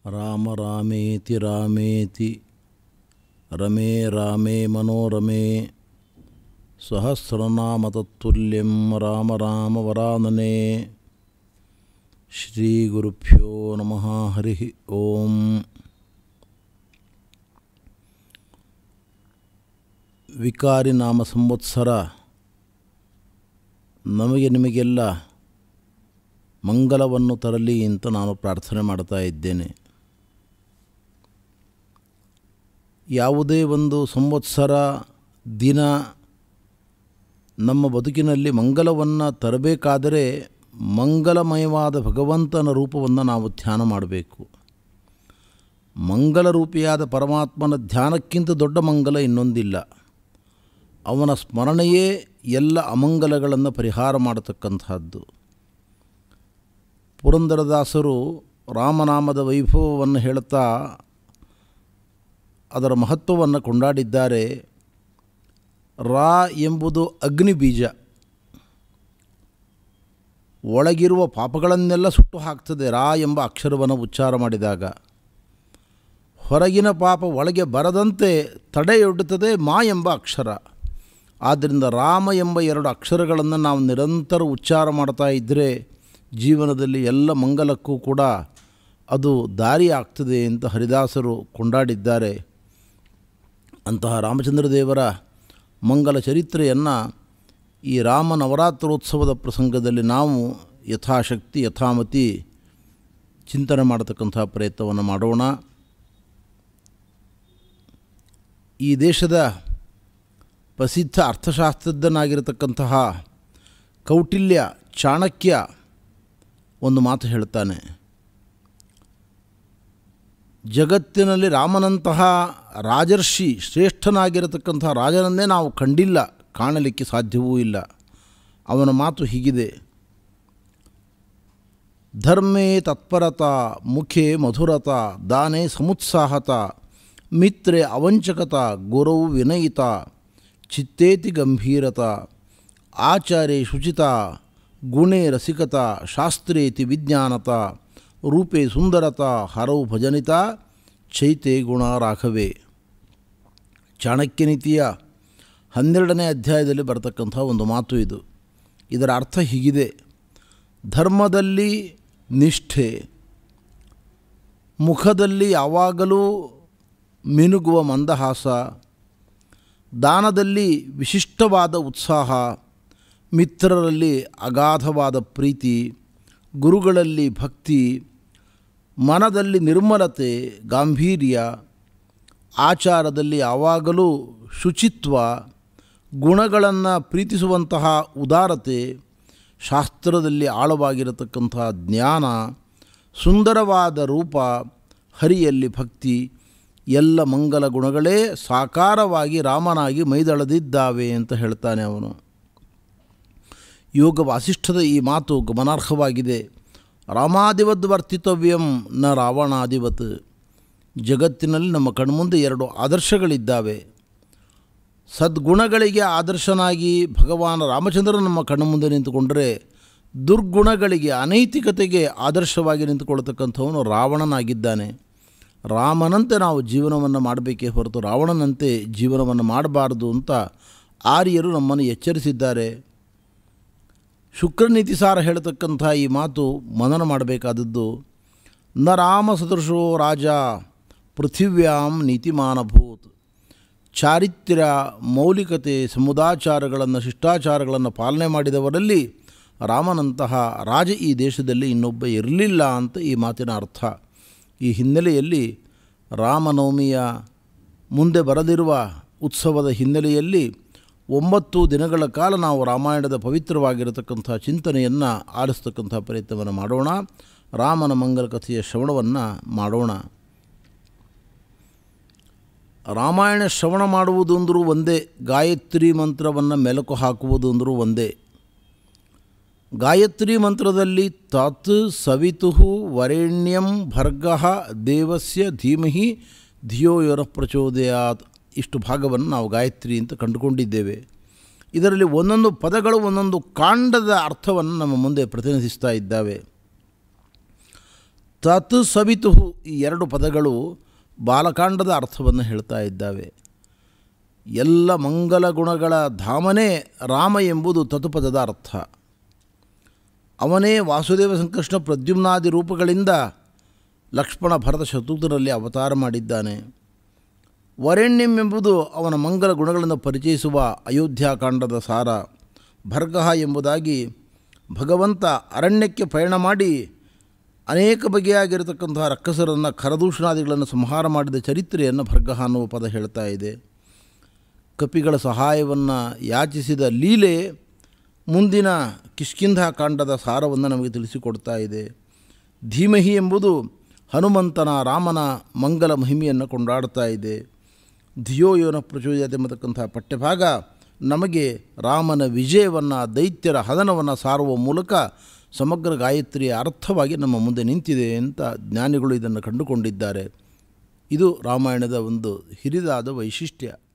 ರಾಮ ರಾಮೇತಿ ರಾಮೇತಿ ರಮೇ ರಾಮೇ ಮನೋರಮೇ ಸಹಸ್ರನಾಮತತ್ತುಲ್ಯಂ ರಾಮ ರಾಮ ವರಾನನೆ ಶ್ರೀ ಗುರುಭ್ಯೋ ನಮಃ ಹರಿ ಓಂ ವಿಕಾರಿ ನಾಮ ಸಂವತ್ಸರ ನಮಗೆ ನಿಮಗೆಲ್ಲ ಮಂಗಲವನ್ನು ತರಲಿ ಅಂತ ನಾನು ಪ್ರಾರ್ಥನೆ ಮಾಡ್ತಾ ಇದ್ದೇನೆ ಯಾವುದೇ ಒಂದು ಸಂವತ್ಸರ ದಿನ ನಮ್ಮ ಬದುಕಿನಲ್ಲಿ ಮಂಗಲವನ್ನು ತರಬೇಕಾದರೆ ಮಂಗಲಮಯವಾದ ಭಗವಂತನ ರೂಪವನ್ನು ನಾವು ಧ್ಯಾನ ಮಾಡಬೇಕು ಮಂಗಲರೂಪಿಯಾದ ಪರಮಾತ್ಮನ ಧ್ಯಾನಕ್ಕಿಂತ ದೊಡ್ಡ ಮಂಗಲ ಇನ್ನೊಂದಿಲ್ಲ ಅವನ ಸ್ಮರಣೆಯೇ ಎಲ್ಲ ಅಮಂಗಲಗಳನ್ನು ಪರಿಹಾರ ಮಾಡತಕ್ಕಂಥದ್ದು ಪುರಂದರದಾಸರು ರಾಮನಾಮದ ವೈಭವವನ್ನು ಹೇಳುತ್ತಾ ಅದರ ಮಹತ್ವವನ್ನು ಕೊಂಡಾಡಿದ್ದಾರೆ ರಾ ಎಂಬುದು ಅಗ್ನಿ ಬೀಜ ಒಳಗಿರುವ ಪಾಪಗಳನ್ನೆಲ್ಲ ಸುಟ್ಟು ಹಾಕ್ತದೆ ರಾ ಎಂಬ ಅಕ್ಷರವನ್ನು ಉಚ್ಚಾರ ಮಾಡಿದಾಗ ಹೊರಗಿನ ಪಾಪ ಒಳಗೆ ಬರದಂತೆ ತಡೆಯೊಡ್ಡುತ್ತದೆ ಮಾ ಎಂಬ ಅಕ್ಷರ ಆದ್ದರಿಂದ ರಾಮ ಎಂಬ ಎರಡು ಅಕ್ಷರಗಳನ್ನು ನಾವು ನಿರಂತರ ಉಚ್ಚಾರ ಮಾಡ್ತಾ ಇದ್ದರೆ ಜೀವನದಲ್ಲಿ ಎಲ್ಲ ಮಂಗಲಕ್ಕೂ ಕೂಡ ಅದು ದಾರಿ ಆಗ್ತದೆ ಅಂತ ಹರಿದಾಸರು ಕೊಂಡಾಡಿದ್ದಾರೆ ಅಂತಹ ರಾಮಚಂದ್ರ ದೇವರ ಮಂಗಲ ಚರಿತ್ರೆಯನ್ನು ಈ ರಾಮ ನವರಾತ್ರೋತ್ಸವದ ಪ್ರಸಂಗದಲ್ಲಿ ನಾವು ಯಥಾಶಕ್ತಿ ಯಥಾಮತಿ ಚಿಂತನೆ ಮಾಡತಕ್ಕಂಥ ಪ್ರಯತ್ನವನ್ನು ಮಾಡೋಣ ಈ ದೇಶದ ಪ್ರಸಿದ್ಧ ಅರ್ಥಶಾಸ್ತ್ರಜ್ಞನಾಗಿರತಕ್ಕಂತಹ ಕೌಟಿಲ್ಯ ಚಾಣಕ್ಯ ಒಂದು ಮಾತು ಹೇಳ್ತಾನೆ ಜಗತ್ತಿನಲ್ಲಿ ರಾಮನಂತಹ ರಾಜರ್ಷಿ ಶ್ರೇಷ್ಠನಾಗಿರತಕ್ಕಂಥ ರಾಜನನ್ನೇ ನಾವು ಕಂಡಿಲ್ಲ ಕಾಣಲಿಕ್ಕೆ ಸಾಧ್ಯವೂ ಇಲ್ಲ ಅವನ ಮಾತು ಹೀಗಿದೆ ಧರ್ಮೇ ತತ್ಪರತ ಮುಖೆ ಮಧುರತ ದಾನೆ ಸಮುತ್ಸಾಹತ ಮಿತ್ರೆ ಅವಂಚಕತ ಗುರವು ವಿನಯಿತ ಚಿತ್ತೇತಿ ಗಂಭೀರತ ಆಚಾರ್ಯ ಶುಚಿತ ಗುಣೇ ರಸಿಕತ ಶಾಸ್ತ್ರೇತಿ ವಿಜ್ಞಾನತ ರೂಪೇ ಸುಂದರತ ಹರವು ಭಜನಿತ ಚೈತೆ ಗುಣ ರಾಘವೇ ಚಾಣಕ್ಯ ನೀತಿಯ ಹನ್ನೆರಡನೇ ಅಧ್ಯಾಯದಲ್ಲಿ ಬರತಕ್ಕಂಥ ಒಂದು ಮಾತು ಇದು ಇದರ ಅರ್ಥ ಹೀಗಿದೆ ಧರ್ಮದಲ್ಲಿ ನಿಷ್ಠೆ ಮುಖದಲ್ಲಿ ಯಾವಾಗಲೂ ಮಿನುಗುವ ಮಂದಹಾಸ ದಾನದಲ್ಲಿ ವಿಶಿಷ್ಟವಾದ ಉತ್ಸಾಹ ಮಿತ್ರರಲ್ಲಿ ಅಗಾಧವಾದ ಪ್ರೀತಿ ಗುರುಗಳಲ್ಲಿ ಭಕ್ತಿ ಮನದಲ್ಲಿ ನಿರ್ಮಲತೆ ಗಾಂಭೀರ್ಯ ಆಚಾರದಲ್ಲಿ ಯಾವಾಗಲೂ ಶುಚಿತ್ವ ಗುಣಗಳನ್ನು ಪ್ರೀತಿಸುವಂತಹ ಉದಾರತೆ ಶಾಸ್ತ್ರದಲ್ಲಿ ಆಳವಾಗಿರತಕ್ಕಂಥ ಜ್ಞಾನ ಸುಂದರವಾದ ರೂಪ ಹರಿಯಲ್ಲಿ ಭಕ್ತಿ ಎಲ್ಲ ಮಂಗಲ ಗುಣಗಳೇ ಸಾಕಾರವಾಗಿ ರಾಮನಾಗಿ ಮೈದಳೆದಿದ್ದಾವೆ ಅಂತ ಹೇಳ್ತಾನೆ ಅವನು ಯೋಗ ವಾಸಿಷ್ಠದ ಈ ಮಾತು ಗಮನಾರ್ಹವಾಗಿದೆ ರಾಮಾದಿವದ್ ವರ್ತಿತವ್ಯಂ ನ ರಾವಣಾದಿವತ್ ಜಗತ್ತಿನಲ್ಲಿ ನಮ್ಮ ಕಣ್ಮುಂದೆ ಎರಡು ಆದರ್ಶಗಳಿದ್ದಾವೆ ಸದ್ಗುಣಗಳಿಗೆ ಆದರ್ಶನಾಗಿ ಭಗವಾನ ರಾಮಚಂದ್ರ ನಮ್ಮ ಕಣ್ಣ ಮುಂದೆ ನಿಂತುಕೊಂಡರೆ ದುರ್ಗುಣಗಳಿಗೆ ಅನೈತಿಕತೆಗೆ ಆದರ್ಶವಾಗಿ ನಿಂತುಕೊಳ್ತಕ್ಕಂಥವನು ರಾವಣನಾಗಿದ್ದಾನೆ ರಾಮನಂತೆ ನಾವು ಜೀವನವನ್ನು ಮಾಡಬೇಕೇ ಹೊರತು ರಾವಣನಂತೆ ಜೀವನವನ್ನು ಮಾಡಬಾರ್ದು ಅಂತ ಆರ್ಯರು ನಮ್ಮನ್ನು ಎಚ್ಚರಿಸಿದ್ದಾರೆ ಶುಕ್ರನೀತಿ ಸಾರ ಹೇಳ್ತಕ್ಕಂಥ ಈ ಮಾತು ಮನನ ಮಾಡಬೇಕಾದದ್ದು ನ ರಾಮ ಸದೃಶೋ ರಾಜ ಪೃಥಿವ್ಯಾಂ ನೀತಿಮಾನಭೂತ್ ಚಾರಿತ್ರ್ಯ ಮೌಲಿಕತೆ ಸಮುದಾಚಾರಗಳನ್ನು ಶಿಷ್ಟಾಚಾರಗಳನ್ನು ಪಾಲನೆ ಮಾಡಿದವರಲ್ಲಿ ರಾಮನಂತಹ ರಾಜ ಈ ದೇಶದಲ್ಲಿ ಇನ್ನೊಬ್ಬ ಇರಲಿಲ್ಲ ಅಂತ ಈ ಮಾತಿನ ಅರ್ಥ ಈ ಹಿನ್ನೆಲೆಯಲ್ಲಿ ರಾಮನವಮಿಯ ಮುಂದೆ ಬರದಿರುವ ಉತ್ಸವದ ಹಿನ್ನೆಲೆಯಲ್ಲಿ ಒಂಬತ್ತು ದಿನಗಳ ಕಾಲ ನಾವು ರಾಮಾಯಣದ ಪವಿತ್ರವಾಗಿರತಕ್ಕಂಥ ಚಿಂತನೆಯನ್ನು ಆಲಿಸ್ತಕ್ಕಂಥ ಪ್ರಯತ್ನವನ್ನು ಮಾಡೋಣ ರಾಮನ ಮಂಗಲ ಕಥೆಯ ಶ್ರವಣವನ್ನು ಮಾಡೋಣ ರಾಮಾಯಣ ಶ್ರವಣ ಮಾಡುವುದು ಅಂದರೂ ಒಂದೇ ಗಾಯತ್ರಿ ಮಂತ್ರವನ್ನು ಮೆಲುಕು ಹಾಕುವುದು ಅಂದರೂ ಒಂದೇ ಗಾಯತ್ರಿ ಮಂತ್ರದಲ್ಲಿ ತತ್ ಸವಿತು ವರೇಣ್ಯಂ ಭರ್ಗ ದೇವಸ್ಯ ಧೀಮಹಿ ಧಿಯೋ ಯೋರ ಪ್ರಚೋದಯಾತ್ ಇಷ್ಟು ಭಾಗವನ್ನು ನಾವು ಗಾಯತ್ರಿ ಅಂತ ಕಂಡುಕೊಂಡಿದ್ದೇವೆ ಇದರಲ್ಲಿ ಒಂದೊಂದು ಪದಗಳು ಒಂದೊಂದು ಕಾಂಡದ ಅರ್ಥವನ್ನು ನಮ್ಮ ಮುಂದೆ ಪ್ರತಿನಿಧಿಸ್ತಾ ಇದ್ದಾವೆ ತತ್ ಸವಿತು ಈ ಎರಡು ಪದಗಳು ಬಾಲಕಾಂಡದ ಅರ್ಥವನ್ನು ಹೇಳ್ತಾ ಇದ್ದಾವೆ ಎಲ್ಲ ಮಂಗಲ ಗುಣಗಳ ಧಾಮನೇ ರಾಮ ಎಂಬುದು ತತುಪದದ ಅರ್ಥ ಅವನೇ ವಾಸುದೇವ ಸಂಕೃಷ್ಣ ಪ್ರದ್ಯುಮ್ನಾದಿ ರೂಪಗಳಿಂದ ಲಕ್ಷ್ಮಣ ಭರತ ಶತ್ರುಘ್ನರಲ್ಲಿ ಅವತಾರ ಮಾಡಿದ್ದಾನೆ ವರೆಣ್ಯಂ ಎಂಬುದು ಅವನ ಮಂಗಲ ಗುಣಗಳನ್ನು ಪರಿಚಯಿಸುವ ಅಯೋಧ್ಯಾಕಾಂಡದ ಸಾರ ಭರ್ಗಃ ಎಂಬುದಾಗಿ ಭಗವಂತ ಅರಣ್ಯಕ್ಕೆ ಪಯಣ ಮಾಡಿ ಅನೇಕ ಬಗೆಯಾಗಿರತಕ್ಕಂತಹ ರಕ್ಕಸರನ್ನು ಖರದೂಷಣಾದಿಗಳನ್ನು ಸಂಹಾರ ಮಾಡಿದ ಚರಿತ್ರೆಯನ್ನು ಭರ್ಗಃ ಅನ್ನುವ ಪದ ಹೇಳ್ತಾ ಇದೆ ಕಪಿಗಳ ಸಹಾಯವನ್ನು ಯಾಚಿಸಿದ ಲೀಲೆ ಮುಂದಿನ ಕಿಷ್ಕಿಂಧ ಕಾಂಡದ ಸಾರವನ್ನು ನಮಗೆ ತಿಳಿಸಿಕೊಡ್ತಾ ಇದೆ ಧೀಮಹಿ ಎಂಬುದು ಹನುಮಂತನ ರಾಮನ ಮಂಗಲ ಮಹಿಮೆಯನ್ನು ಕೊಂಡಾಡ್ತಾ ಇದೆ ಧಿಯೋ ಯೋನ ಪ್ರಚೋದಯತೆ ಎಂಬತಕ್ಕಂಥ ಪಠ್ಯಭಾಗ ನಮಗೆ ರಾಮನ ವಿಜಯವನ್ನು ದೈತ್ಯರ ಹದನವನ್ನು ಸಾರುವ ಮೂಲಕ ಸಮಗ್ರ ಗಾಯತ್ರಿಯ ಅರ್ಥವಾಗಿ ನಮ್ಮ ಮುಂದೆ ನಿಂತಿದೆ ಅಂತ ಜ್ಞಾನಿಗಳು ಇದನ್ನು ಕಂಡುಕೊಂಡಿದ್ದಾರೆ ಇದು ರಾಮಾಯಣದ ಒಂದು ಹಿರಿದಾದ ವೈಶಿಷ್ಟ್ಯ